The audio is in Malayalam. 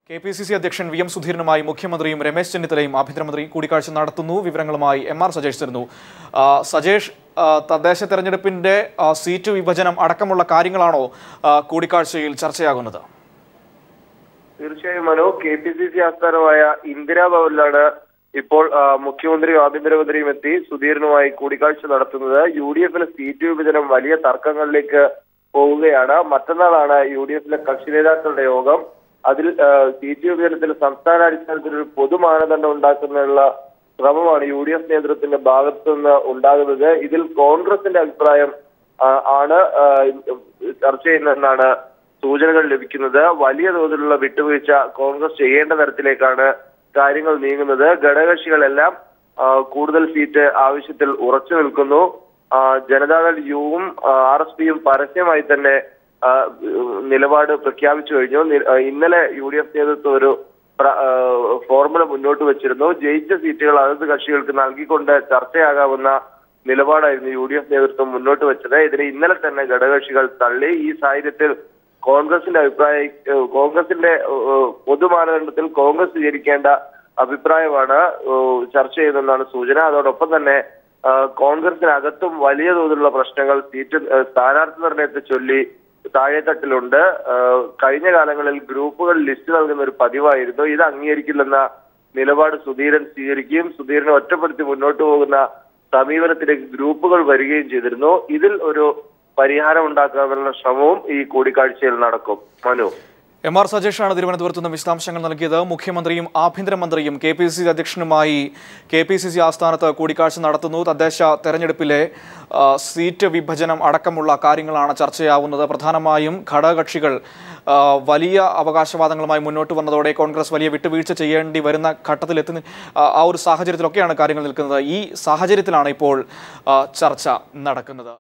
കെ പി സി സി അധ്യക്ഷൻ വി എം സുധീരനുമായി മുഖ്യമന്ത്രിയും രമേശ് ചെന്നിത്തലയും ആഭ്യന്തരമന്ത്രി കൂടിക്കാഴ്ച നടത്തുന്നു വിവരങ്ങളുമായി എം ആർ സജേഷ് തരുന്നു ആ, സജേഷ് ആ, തദ്ദേശ തെരഞ്ഞെടുപ്പിന്റെ ആ, സീറ്റ് വിഭജനം അടക്കമുള്ള കാര്യങ്ങളാണോ ആ, കൂടിക്കാഴ്ചയിൽ ചർച്ചയാകുന്നത് തീർച്ചയായും മനു കെ പി സി സി ആസ്ഥാനമായ ഇന്ദിരാഭവനിലാണ് ഇപ്പോൾ ആ, മുഖ്യമന്ത്രിയും ആഭ്യന്തരമന്ത്രിയും എത്തി സുധീരനുമായി കൂടിക്കാഴ്ച നടത്തുന്നത് യു ഡി എഫിലെ സീറ്റ് വിഭജനം വലിയ തർക്കങ്ങളിലേക്ക് പോവുകയാണ് മറ്റന്നാളാണ് യു ഡി എഫിലെ കക്ഷി നേതാക്കളുടെ യോഗം അതിൽ ആ, സീറ്റ് വിഭജനത്തിൽ സംസ്ഥാന അടിസ്ഥാനത്തിൽ ഒരു പൊതു മാനദണ്ഡം ഉണ്ടാക്കുന്നതിനുള്ള ശ്രമമാണ് യു ഡി എഫ് നേതൃത്വത്തിന്റെ ഭാഗത്തു നിന്ന് ഉണ്ടാകുന്നത് ഇതിൽ കോൺഗ്രസിന്റെ അഭിപ്രായം ആ, ആണ് ആ, ചർച്ച ചെയ്യുന്നതെന്നാണ് സൂചനകൾ ലഭിക്കുന്നത് വലിയ തോതിലുള്ള വിട്ടുവീഴ്ച കോൺഗ്രസ് ചെയ്യേണ്ട തരത്തിലേക്കാണ് കാര്യങ്ങൾ നീങ്ങുന്നത് ഘടകകക്ഷികളെല്ലാം ആ, കൂടുതൽ സീറ്റ് ആവശ്യത്തിൽ ഉറച്ചു നിൽക്കുന്നു ആ, ജനതാദൾ യുവും ആർ എസ് പിയും പരസ്യമായി തന്നെ ആ, നിലപാട് പ്രഖ്യാപിച്ചു കഴിഞ്ഞു നി- ആ, ഇന്നലെ യു ഡി എഫ് നേതൃത്വം ഒരു പ്ര- ആ, ഫോർമുല മുന്നോട്ട് വെച്ചിരുന്നു ജയിച്ച സീറ്റുകൾ അതത് കക്ഷികൾക്ക് നൽകിക്കൊണ്ട് ചർച്ചയാകാവുന്ന നിലപാടായിരുന്നു യു ഡി എഫ് നേതൃത്വം മുന്നോട്ട് വെച്ചത് ഇതിനെ ഇന്നലെ തന്നെ ഘടകകക്ഷികൾ തള്ളി ഈ സാഹചര്യത്തിൽ കോൺഗ്രസിന്റെ അഭിപ്രായ ഏഹ് കോൺഗ്രസിന്റെ ഏഹ് പൊതുമാനദണ്ഡത്തിൽ കോൺഗ്രസ് സ്വീകരിക്കേണ്ട അഭിപ്രായമാണ് ഏഹ് ചർച്ച ചെയ്യുന്നതെന്നാണ് സൂചന അതോടൊപ്പം തന്നെ ആഹ് കോൺഗ്രസിനകത്തും വലിയ തോതിലുള്ള പ്രശ്നങ്ങൾ സീറ്റ് ഏഹ് സ്ഥാനാർത്ഥി നിർണയത്തെ ചൊല്ലി താഴെത്തട്ടിലുണ്ട് ആഹ് കഴിഞ്ഞ കാലങ്ങളിൽ ഗ്രൂപ്പുകൾ ലിസ്റ്റ് നൽകുന്ന ഒരു പതിവായിരുന്നു ഇത് അംഗീകരിക്കില്ലെന്ന നിലപാട് സുധീരൻ സ്വീകരിക്കുകയും സുധീരനെ ഒറ്റപ്പെടുത്തി മുന്നോട്ട് പോകുന്ന സമീപനത്തിലേക്ക് ഗ്രൂപ്പുകൾ വരികയും ചെയ്തിരുന്നു ഇതിൽ ഒരു പരിഹാരം ഉണ്ടാക്കാനുള്ള ശ്രമവും ഈ കൂടിക്കാഴ്ചയിൽ നടക്കും മനു എം ആർ സജേഷാണ് തിരുവനന്തപുരത്ത് നിന്ന് വിശദാംശങ്ങൾ നൽകിയത് മുഖ്യമന്ത്രിയും ആഭ്യന്തരമന്ത്രിയും കെ പി സി സി അധ്യക്ഷനുമായി കെ പി സി സി ആസ്ഥാനത്ത് കൂടിക്കാഴ്ച നടത്തുന്നു തദ്ദേശ തെരഞ്ഞെടുപ്പിലെ ആ, സീറ്റ് വിഭജനം അടക്കമുള്ള കാര്യങ്ങളാണ് ചർച്ചയാവുന്നത് പ്രധാനമായും ഘടകകക്ഷികൾ ആ, വലിയ അവകാശവാദങ്ങളുമായി മുന്നോട്ട് വന്നതോടെ കോൺഗ്രസ് വലിയ വിട്ടുവീഴ്ച ചെയ്യേണ്ടി വരുന്ന ഘട്ടത്തിലെത്തി ആ, ആ ഒരു സാഹചര്യത്തിലൊക്കെയാണ് കാര്യങ്ങൾ നിൽക്കുന്നത് ഈ സാഹചര്യത്തിലാണ് ഇപ്പോൾ ആ, ചർച്ച നടക്കുന്നത്